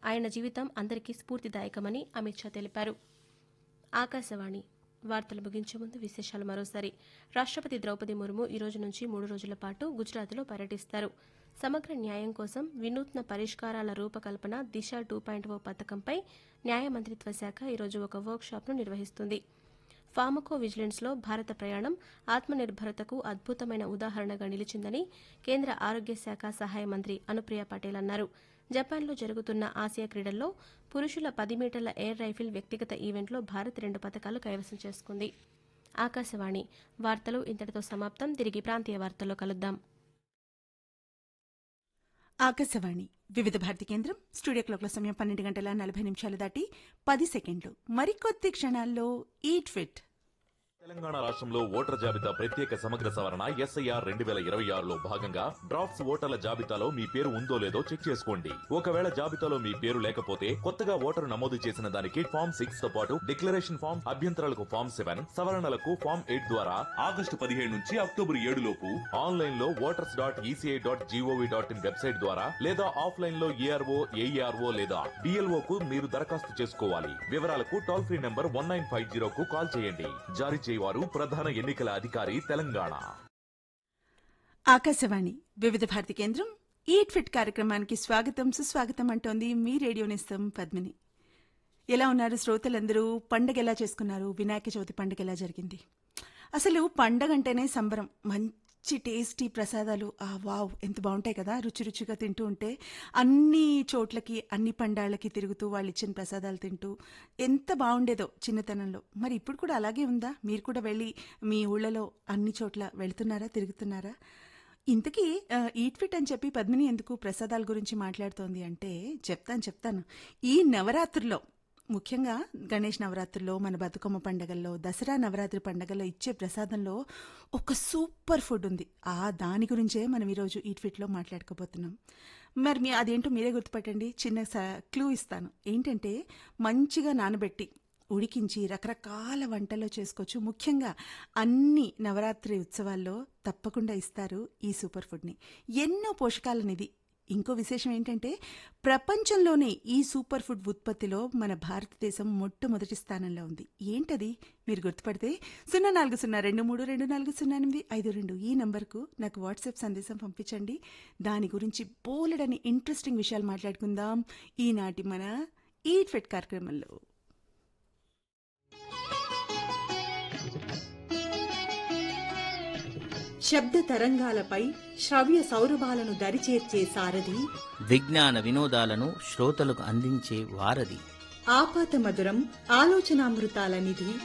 ఆయన జీవితం అందరికీ స్ఫూర్తిదాయకమని అమిత్ షా తెలిపారు ఆకాశవాణి వార్తలు ముగించే ముందు విశేషాలు మరోసారి రాష్ట్రపతి ద్రౌపది ముర్ము ఈ రోజు నుంచి మూడు రోజుల పాటు గుజరాత్లో పర్యటిస్తారు సమగ్ర న్యాయం కోసం వినూత్న పరిష్కారాల రూపకల్పన దిశ టూ పాయింట్ ఓ పథకంపై న్యాయ మంత్రిత్వ శాఖ ఈరోజు ఒక వర్క్షాప్ను నిర్వహిస్తుంది ఫార్మకో విజిలెన్స్లో భారత ప్రయాణం ఆత్మనిర్భరతకు అద్భుతమైన ఉదాహరణగా నిలిచిందని కేంద్ర ఆరోగ్య శాఖ సహాయ మంత్రి అనుప్రియ పటేల్ అన్నారు జపాన్లో జరుగుతున్న ఆసియా క్రీడల్లో పురుషుల పది మీటర్ల ఎయిర్ రైఫిల్ వ్యక్తిగత ఈవెంట్లో భారత్ రెండు పథకాలు కైవసం చేసుకుంది ఆకాశవాణి వార్తలు ఇంతటితో సమాప్తం తిరిగి ప్రాంతీయ వార్తల్లో కలుద్దాం ఆకాశవాణి వివిధ భారతి కేంద్రం స్టూడియో క్లాక్ల సమయం పన్నెండు గంటల నలభై నిమిషాలు దాటి పది సెకండ్లు మరికొద్ది క్షణాల్లో ఈట్ ఫిట్ తెలంగాణ రాష్ట్రంలో ఓటర్ జాబితా ప్రత్యేక సమగ్ర సవరణ ఎస్ఐఆర్ రెండు వేల ఇరవై ఆరులో భాగంగా డ్రాఫ్ట్స్ ఓటర్ల జాబితాలో మీ పేరు ఉందో లేదో చెక్ చేసుకోండి ఒకవేళ జాబితాలో మీ పేరు లేకపోతే కొత్తగా ఓటరు నమోదు చేసిన దానికి ఫామ్ సిక్స్ తో పాటు డిక్లరేషన్ ఫామ్ అభ్యంతరాలకు ఫామ్ సెవెన్ సవరణలకు ఫామ్ ఎయిట్ ద్వారా ఆగస్టు పదిహేడు నుంచి అక్టోబర్ ఏడు లోపు ఆన్లైన్ లో voters dot ECI dot gov dot in website ద్వారా లేదా ఆఫ్లైన్ లో ఏఆర్ఓ ఏఈఆర్ఓ లేదా డిఎల్ఓ కు మీరు దరఖాస్తు చేసుకోవాలి వివరాలకు toll free number one nine five zero కు కాల్ చేయండి జారీ చేయవారు ప్రధాన ఎన్నికల అధికారి తెలంగాణ ఆకాశవాణి వివిధ భారతి కేంద్రం ఈట్ ఫిట్ కార్యక్రమానికి స్వాగతం సుస్వాగతం అంటోంది మీ రేడియో నిస్తం పద్మిని ఎలా ఉన్నారు శ్రోతలందరూ పండగ ఎలా చేసుకున్నారు వినాయక చవితి పండగ ఎలా జరిగింది అసలు పండగ అంటేనే సంబరం మంచి టేస్టీ ప్రసాదాలు ఆ వావ్ ఎంత బాగుంటాయి కదా రుచి రుచిగా తింటూ ఉంటే అన్ని చోట్లకి అన్ని పండాళ్ళకి తిరుగుతూ వాళ్ళు ఇచ్చిన ప్రసాదాలు తింటూ ఎంత బాగుండేదో చిన్నతనంలో మరి ఇప్పుడు కూడా అలాగే ఉందా మీరు కూడా వెళ్ళి మీ ఊళ్ళలో అన్ని చోట్ల వెళ్తున్నారా తిరుగుతున్నారా ఇంతకీ ఆ, ఈట్ ఫిట్ అని చెప్పి పద్మిని ఎందుకు ప్రసాదాల గురించి మాట్లాడుతోంది అంటే చెప్తాను చెప్తాను ఈ నవరాత్రుల్లో ముఖ్యంగా గణేష్ నవరాత్రుల్లో మన బతుకమ్మ పండగల్లో దసరా నవరాత్రి పండగల్లో ఇచ్చే ప్రసాదంలో ఒక సూపర్ ఫుడ్ ఉంది ఆ దాని గురించే మనం ఈరోజు ఈట్ ఫిట్లో మాట్లాడుకోబోతున్నాం మరి మీ అదేంటో మీరే గుర్తుపట్టండి చిన్న స- క్లూ ఇస్తాను ఏంటంటే మంచిగా నానబెట్టి ఉడికించి రకరకాల వంటలు చేసుకోవచ్చు ముఖ్యంగా అన్ని నవరాత్రి ఉత్సవాల్లో తప్పకుండా ఇస్తారు ఈ సూపర్ ఫుడ్ని ఎన్నో పోషకాలనిది ఇంకో విశేషం ఏంటంటే ప్రపంచంలోనే ఈ సూపర్ ఫుడ్ ఉత్పత్తిలో మన భారతదేశం మొట్టమొదటి స్థానంలో ఉంది ఏంటది మీరు గుర్తుపడితే సున్నా నాలుగు సున్నా రెండు మూడు రెండు నాలుగు సున్నా ఎనిమిది ఐదు రెండు ఈ నంబర్కు నాకు వాట్సాప్ సందేశం పంపించండి దాని గురించి బోలెడని ఇంట్రెస్టింగ్ విషయాలు మాట్లాడుకుందాం ఈనాటి మన ఈట్ ఫిట్ కార్యక్రమంలో శబ్ద తరంగాలపై శ్రవ్య సౌరభాలను దరిచేర్చే సారథి విజ్ఞాన వినోదాలను శ్రోతలకు అందించే వారధి ఆపాత మధురం ఆలోచనామృతాల నిధి